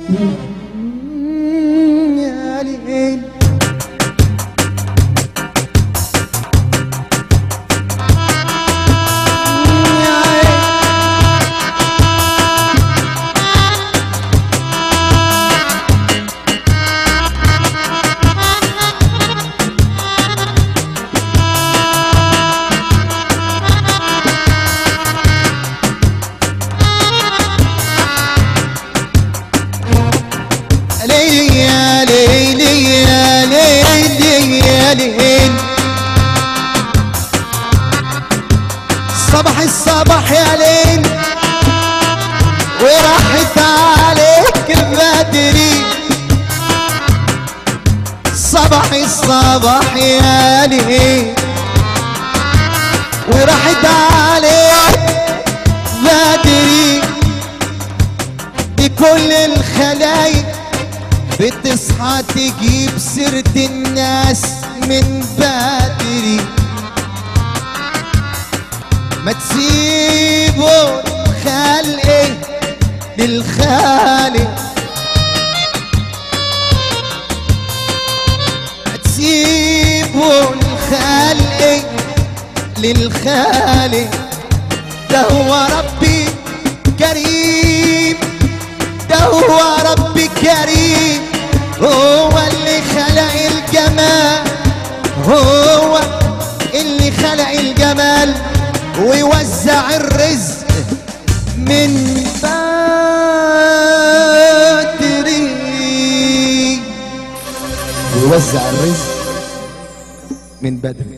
يا ليل يا عين ليلي يا ليلي يا ليلي يا ليل صباح الصباح يا ليل وراحت عليك بدري صباح الصباح يا ليل وراحت عليك بدري بكل الخلايق بتصحى تجيب سيرة الناس من بدري ما تسيبوا الخلق للخالق ما تسيبوا الخلق للخالق ده هو ربي كريم ده هو ربي كريم هو اللي خلق الجمال هو اللي خلق الجمال ويوزع الرزق من بدري ويوزع الرزق من بدري